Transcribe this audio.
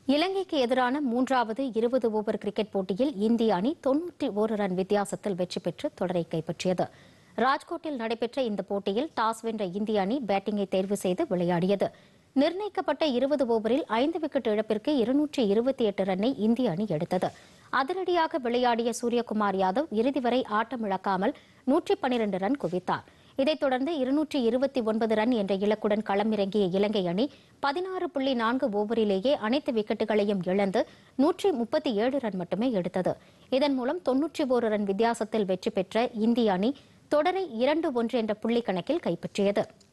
இலங்கைக்கு எதிரான மூன்றாவது இருபது ஓவர் கிரிக்கெட் போட்டியில் இந்திய அணி தொன்னூற்றி ஒரு ரன் வித்தியாசத்தில் வெற்றி பெற்று தொடரை கைப்பற்றியது ராஜ்கோட்டில் நடைபெற்ற இந்த போட்டியில் டாஸ் வென்ற இந்திய அணி பேட்டிங்கை தேர்வு செய்து விளையாடியது நிர்ணயிக்கப்பட்ட இருபது ஓவரில் ஐந்து விக்கெட் இழப்பிற்கு இருநூற்றி இருபத்தி எட்டு ரன்னை இந்திய அணி எடுத்தது அதிரடியாக விளையாடிய சூரியகுமார் யாதவ் இறுதி வரை ஆட்டமிழக்காமல் நூற்றி பனிரண்டு ரன் குவித்தார் இதைத் தொடர்ந்து இருநூற்றி இருபத்தி ஒன்பது ரன் என்ற இலக்குடன் களமிறங்கிய இலங்கை அணி பதினாறு புள்ளி நான்கு ஓவரிலேயே அனைத்து விக்கெட்டுகளையும் இழந்து நூற்றி முப்பத்தி ஏழு ரன் மட்டுமே எடுத்தது இதன் மூலம் தொன்னூற்றி ஒரு ரன் வித்தியாசத்தில் வெற்றி பெற்ற இந்திய அணி தொடரை இரண்டு ஒன்று என்ற புள்ளி கணக்கில் கைப்பற்றியது